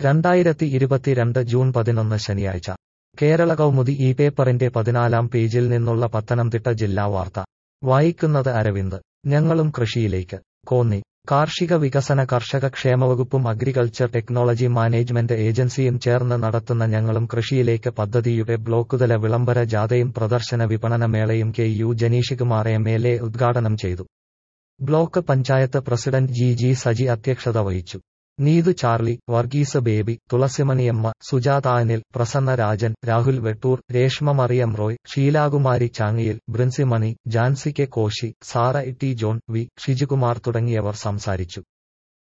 രണ്ടായിരത്തി ഇരുപത്തിരണ്ട് ജൂൺ പതിനൊന്ന് ശനിയാഴ്ച കേരള കൗമുദി ഈ പേപ്പറിന്റെ പതിനാലാം പേജിൽ നിന്നുള്ള പത്തനംതിട്ട ജില്ലാ വാർത്ത വായിക്കുന്നത് അരവിന്ദ് ഞങ്ങളും കൃഷിയിലേക്ക് കോന്നി കാർഷിക വികസന കർഷക ക്ഷേമവകുപ്പും അഗ്രികൾച്ചർ ടെക്നോളജി മാനേജ്മെന്റ് ഏജൻസിയും ചേർന്ന് നടത്തുന്ന ഞങ്ങളും കൃഷിയിലേക്ക് പദ്ധതിയുടെ ബ്ലോക്കുതല വിളംബര ജാഥയും പ്രദർശന വിപണന മേളയും K U Janeesh Kumar M L A ഉദ്ഘാടനം ചെയ്തു block panchayat president G G Saji അധ്യക്ഷത വഹിച്ചു നീതു ചാർലി വർഗീസ് ബേബി തുളസിമണിയമ്മ സുജാത അനിൽ പ്രസന്ന രാജൻ രാഹുൽ വെട്ടൂർ രേഷ്മ മറിയം റോയ് ഷീലാകുമാരി ചാങ്ങിയിൽ Brinsimani Jancy K Koshy Sara T John V Shijukumar തുടങ്ങിയവർ സംസാരിച്ചു